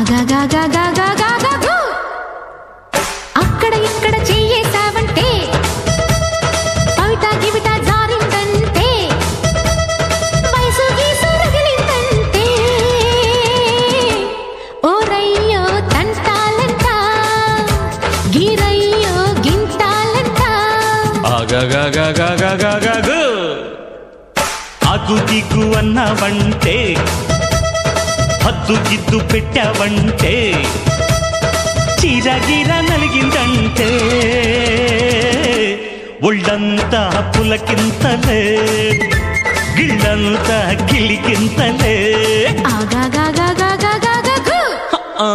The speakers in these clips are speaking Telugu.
ఆగాగాగాగాగాగాగాగు. అక్కడ ఇక్కడ చెయ్యేశావంటే పవిట గివిట జారిందంటే వయసు గీసు రగిలిందంటే ఓరయ్యో తంటాలంట గిరయ్యో గింతాలంట ఆగాగాగాగాగాగాగు అగు దిగు అన్నావంటే హద్దు గిద్దు పెట్టావంటే చీరగిర నలిగిందంటే ఒళ్ళంతా పులకింతలే గిళ్ళంతా గిలికింతలే ఆగాగాగాగాగాగాగు. ఆ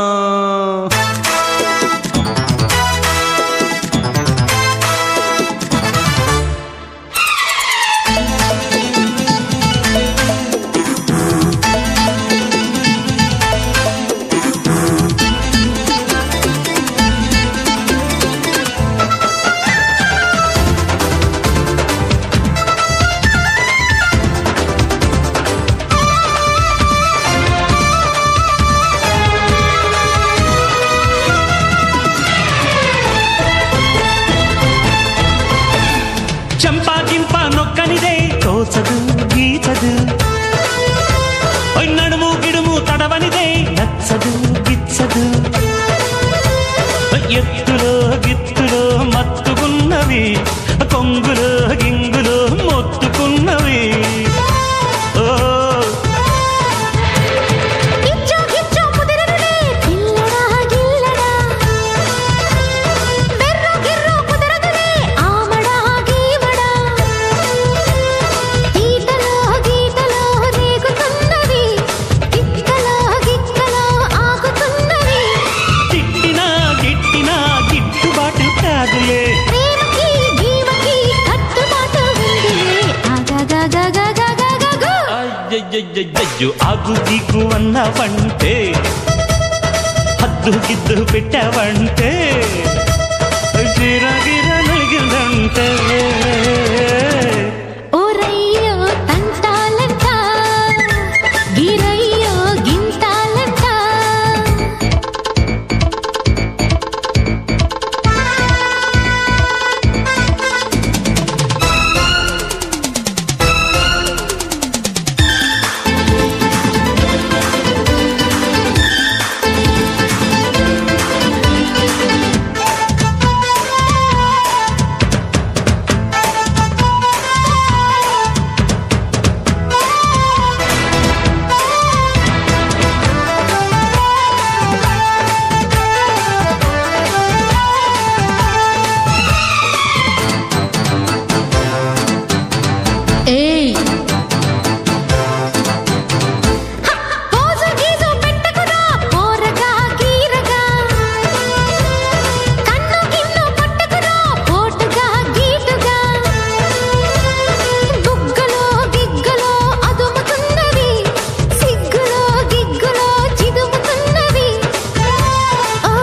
చంపాకింప నొక్కనిదే తోచదు గీచదు ఓయ్ నడుము గిడుము తడవనిదే నచ్చదు గిచ్చదు ఓయ్ ఎత్తులో గిత్తులో మత్తుకున్నవి కొంగులో గింగులో మొత్తుకున్నవి ఓ గిచ్చో గిచ్చో కుదిరనులే పిల్లడా గిల్లడా బెర్రో గిర్రో కుదరదులే ఆమడా గీమడా ఈతలో గీతలో రేగుతున్నవి గిక్కలో గిక్కలో ఆగుతున్నవి తిట్టినా గిట్టినా గిట్టుబాటు కాదులే ప్రేమకి గీమకి కట్టుబాటు ఉందిలే ఆగాగాగాగాగాగాగు. అయ్యయ్యయ్యయ్యో అగు దిగు అన్నావంటే హద్దు గిద్దు పెట్టావంటే గిరగిర నలిగిందంటే ఓరయ్యో తంటాలంట గిరయ్యో గింతాలంట ఏయ్ పోజు గీజు పెట్టకురా పోరగా గీరగా కన్ను గిన్ను పట్టకురా పోటుగా గీటుగా బుగ్గలో గిగ్గలో అదుముతున్నవి సిగ్గులో గిగ్గులో చిదుముతున్నవి ఆ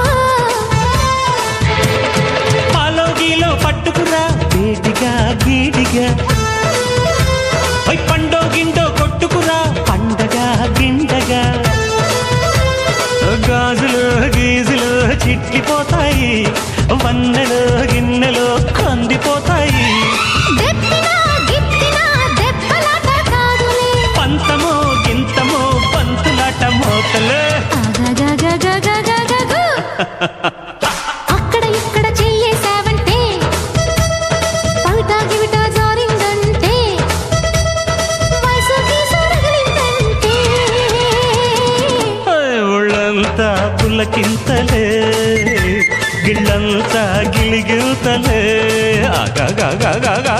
పాలో గీలో పట్టుకురా వేడిగా గీడిగా ఓయ్ పండో గిండో కొట్టుకురా పండగ గిండగా గాజులు గీజులు చిట్లిపోతాయి వన్నెలు గిన్నెలు కందిపోతాయి దెప్పినా గిప్పినా దెబ్బలాట కాదులే పంతమో గింతమో పంతులాట మోతలే ఆగాగాగాగాగాగాగు. అక్కడ ఇక్కడ చెయ్యేశావంటే పవిట గివిట జారిందంటే వయసు గీసు రగిలిందంటే ఒళ్ళంతా పులకింతలే గిళ్ళంతా గిలిగిల్తలే ఆగాగాగాగా